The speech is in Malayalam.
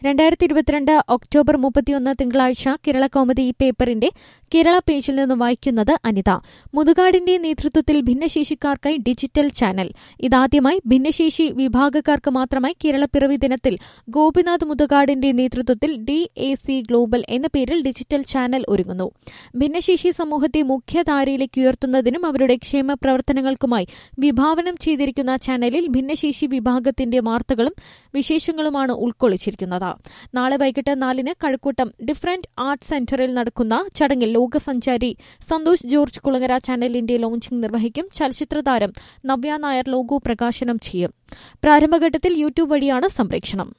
രണ്ടായിരത്തി ഇരുപത്തിരണ്ട് ഒക്ടോബർ മുപ്പത്തിയൊന്ന് തിങ്കളാഴ്ച കേരള കൗമുദി ഈ പേപ്പറിന്റെ കേരള പേജിൽ നിന്ന് വായിക്കുന്നത് അനിത മുതുകാടിന്റെ നേതൃത്വത്തിൽ ഭിന്നശേഷിക്കാർക്കായി ഡിജിറ്റൽ ചാനൽ ഇതാദ്യമായി ഭിന്നശേഷി വിഭാഗക്കാർക്ക് മാത്രമായി കേരളപ്പിറവി ദിനത്തിൽ ഗോപിനാഥ് മുതുകാടിന്റെ നേതൃത്വത്തിൽ ഡി എ സി ഗ്ലോബൽ എന്ന പേരിൽ ഡിജിറ്റൽ ചാനൽ ഒരുങ്ങുന്നു ഭിന്നശേഷി സമൂഹത്തെ മുഖ്യധാരയിലേക്ക് ഉയർത്തുന്നതിനും അവരുടെ ക്ഷേമ പ്രവർത്തനങ്ങൾക്കുമായി വിഭാവനം ചെയ്തിരിക്കുന്ന ചാനലിൽ ഭിന്നശേഷി വിഭാഗത്തിന്റെ വാർത്തകളും വിശേഷങ്ങളുമാണ് ഉൾക്കൊള്ളിച്ചിരിക്കുന്നത് നാളെ വൈകിട്ട് നാലിന് കഴക്കൂട്ടം ഡിഫറന്റ് ആർട്ട് സെന്ററിൽ നടക്കുന്ന ചടങ്ങിൽ ലോകസഞ്ചാരി സന്തോഷ് ജോർജ് കുളങ്ങര ചാനലിന്റെ ലോഞ്ചിംഗ് നിർവഹിക്കും ചലച്ചിത്ര താരം നവ്യ നായർ ലോഗോ പ്രകാശനം ചെയ്യും പ്രാരംഭഘട്ടത്തിൽ യൂട്യൂബ് വഴിയാണ് സംപ്രേഷണം